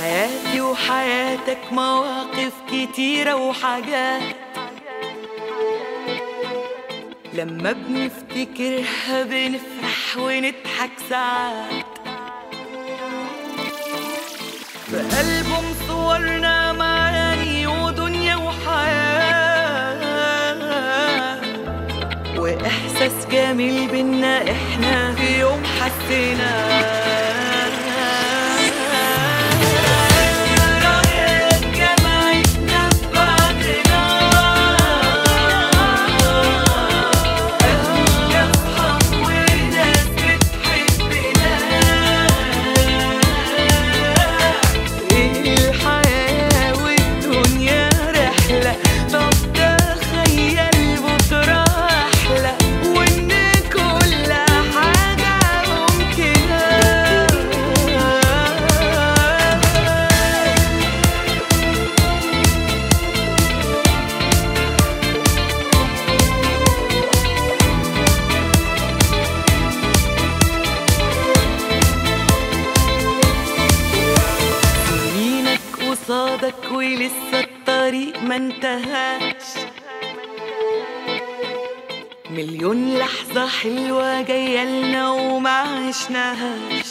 حياتي وحياتك مواقف كتيرة وحاجات لما بنفتكرها بنفرح ونضحك ساعات في ألبوم صورنا معاني ودنيا وحياة وإحساس جميل بينا إحنا في يوم حسينا جمعتنا ببعضنا إحنا أصحاب وناس بتحبنا الحياة والدنيا رحلة طب تخيل بكرة أحلى وإن كل حاجة ممكنة سنينك قصادك ولسه الطريق ما انتهاش مليون لحظة حلوة جاية لنا وما عشناهاش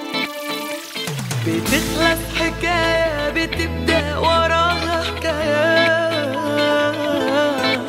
بتخلص حكاية بتبدأ وراها حكايات